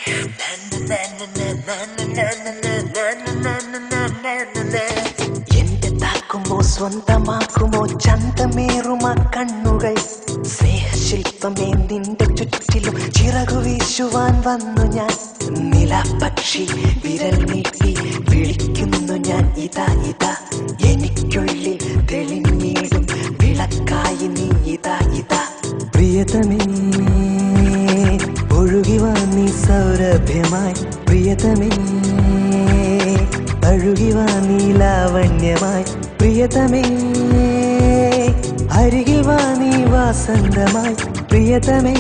എന്റെ താക്കുമോ സ്വന്തമാക്കുമോ ചന്തമേറുമ കണ്ണുകൾ സ്നേഹശില്പമേ നിന്റെ ചുറ്റിലും ചിറകു വീശുവാൻ വന്നു ഞാൻ നിലപക്ഷി വിരൽ നീട്ടി വിളിക്കുന്നു ഞാൻ ഇതാ ഇതാ എനിക്കുള്ളിൽ തെളിഞ്ഞിടും വിളക്കായി നീ ഇതാ ഇതാ പ്രിയതമേ ഒഴുകി വാ നീ സൗരഭ്യമായി പ്രിയതമേ അഴുകി വാ നീ ലാവണ്യമായി പ്രിയതമേ അരികിൽ വാ നീ വാസന്തമായി പ്രിയതമേ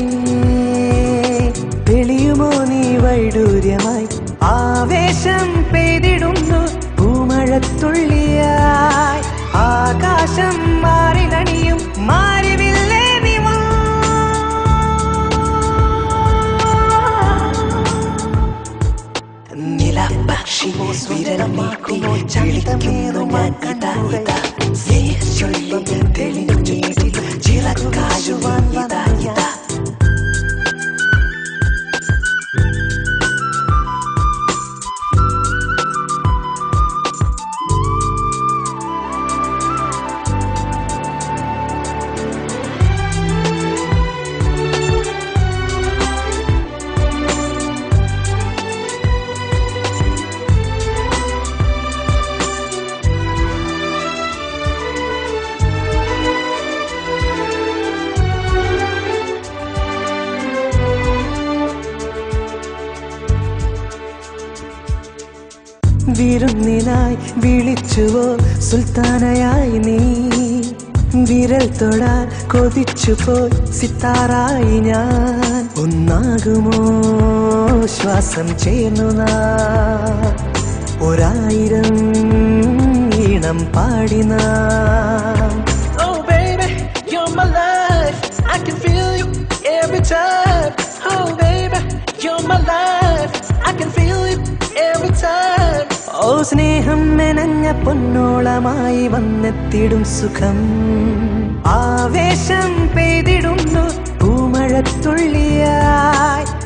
തെളിയുമോ നീ വൈഡൂര്യമായി ആവേശം പെയ്തിടുന്നു പൂമഴത്തുള്ളിയായി ആകാശം മാറിലണിയും മാറിവില്ലേ നീ വാ നിലപക്ഷി വിരൽ നീട്ടി വിളിക്കുന്നു ഞാൻ ഇതാ ഇതാ സ്നേഹച്ചൊല്ലി തെളിഞ്ഞിടും ചിറക്കായുവാൻ ഇതാ ഇതാ വിരുന്നിനായി വിളിച്ചുവോ സുൽത്താനയായി നീ വിരൽ തൊടാൻ കൊതിച്ചുപോയി സിത്താറായി ഞാൻ ഒന്നാകുമോ ശ്വാസം ചേർന്നു നാം ഒരായിരം ഈണം പാടി നാം Oh baby, you're my life. I can feel you every time. Oh baby, you're my life. I can feel you every time. ഓ സ്നേഹം മെനഞ്ഞ പൊന്നോളമായി വന്നെത്തിടും സുഖം ആവേശം പെയ്തിടുന്നു പൂമഴത്തുള്ളിയായി